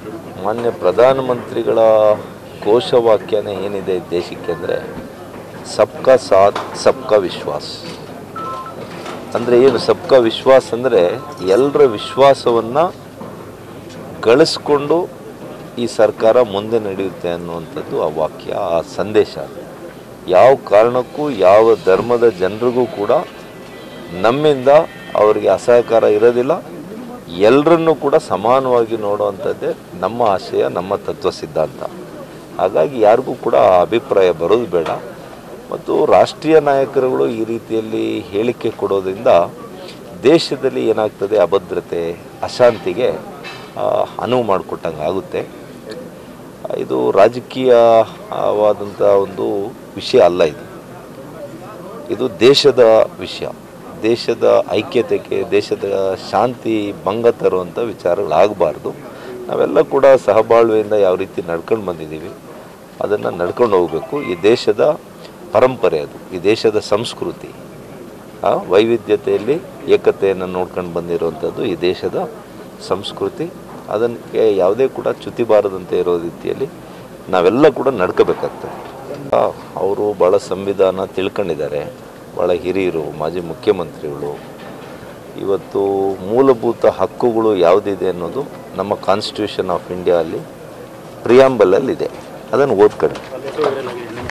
ಮಾನ್ಯ ಪ್ರಧಾನಮಂತ್ರಿಗಳ ಘೋಷವಾಕ್ಯನೇ ಏನಿದೆ ಈ ದೇಶಕ್ಕೆ ಅಂದರೆ ಸಬ್ಕಾ ಸಾಥ್ ಸಬ್ಕಾ ವಿಶ್ವಾಸ್ ಅಂದರೆ ಏನು ಸಬ್ಕಾ ವಿಶ್ವಾಸ್ ಅಂದರೆ ಎಲ್ಲರ ವಿಶ್ವಾಸವನ್ನು ಗಳಿಸ್ಕೊಂಡು ಈ ಸರ್ಕಾರ ಮುಂದೆ ನಡೆಯುತ್ತೆ ಅನ್ನುವಂಥದ್ದು ಆ ವಾಕ್ಯ ಆ ಸಂದೇಶ ಯಾವ ಕಾರಣಕ್ಕೂ ಯಾವ ಧರ್ಮದ ಜನರಿಗೂ ಕೂಡ ನಮ್ಮಿಂದ ಅವರಿಗೆ ಅಸಹಕಾರ ಇರೋದಿಲ್ಲ ಎಲ್ಲರನ್ನೂ ಕೂಡ ಸಮಾನವಾಗಿ ನೋಡುವಂಥದ್ದೇ ನಮ್ಮ ಆಶಯ ನಮ್ಮ ತತ್ವ ಸಿದ್ಧಾಂತ ಹಾಗಾಗಿ ಯಾರಿಗೂ ಕೂಡ ಆ ಅಭಿಪ್ರಾಯ ಬರೋದು ಬೇಡ ಮತ್ತು ರಾಷ್ಟ್ರೀಯ ನಾಯಕರುಗಳು ಈ ರೀತಿಯಲ್ಲಿ ಹೇಳಿಕೆ ಕೊಡೋದ್ರಿಂದ ದೇಶದಲ್ಲಿ ಏನಾಗ್ತದೆ ಅಭದ್ರತೆ ಅಶಾಂತಿಗೆ ಆ, ಅನುವು ಮಾಡಿಕೊಟ್ಟಂಗೆ ಆಗುತ್ತೆ ಇದು ರಾಜಕೀಯವಾದಂಥ ಒಂದು ವಿಷಯ ಅಲ್ಲ ಇದು ಇದು ದೇಶದ ವಿಷಯ ದೇಶದ ಐಕ್ಯತೆಗೆ ದೇಶದ ಶಾಂತಿ ಭಂಗ ತರುವಂಥ ವಿಚಾರಗಳಾಗಬಾರ್ದು ನಾವೆಲ್ಲ ಕೂಡ ಸಹಬಾಳ್ವೆಯಿಂದ ಯಾವ ರೀತಿ ನಡ್ಕೊಂಡು ಬಂದಿದ್ದೀವಿ ಅದನ್ನು ನಡ್ಕೊಂಡು ಹೋಗಬೇಕು ಈ ದೇಶದ ಪರಂಪರೆ ಅದು ಈ ದೇಶದ ಸಂಸ್ಕೃತಿ ಆ ವೈವಿಧ್ಯತೆಯಲ್ಲಿ ಏಕತೆಯನ್ನು ನೋಡ್ಕೊಂಡು ಬಂದಿರುವಂಥದ್ದು ಈ ದೇಶದ ಸಂಸ್ಕೃತಿ ಅದಕ್ಕೆ ಯಾವುದೇ ಕೂಡ ಚ್ಯುತಿ ಬಾರದಂತೆ ಇರೋ ರೀತಿಯಲ್ಲಿ ನಾವೆಲ್ಲ ಕೂಡ ನಡ್ಕೋಬೇಕಾಗ್ತದೆ ಅವರು ಭಾಳ ಸಂವಿಧಾನ ತಿಳ್ಕೊಂಡಿದ್ದಾರೆ ಭಾಳ ಹಿರಿಯರು ಮಾಜಿ ಮುಖ್ಯಮಂತ್ರಿಗಳು ಇವತ್ತು ಮೂಲಭೂತ ಹಕ್ಕುಗಳು ಯಾವುದಿದೆ ಅನ್ನೋದು ನಮ್ಮ ಕಾನ್ಸ್ಟಿಟ್ಯೂಷನ್ ಆಫ್ ಇಂಡಿಯಾ ಅಲ್ಲಿ ಪ್ರಿಯಾಂಬಲಲ್ಲಿ ಇದೆ ಅದನ್ನು ಓದ್ಕೊಳ್ಳಿ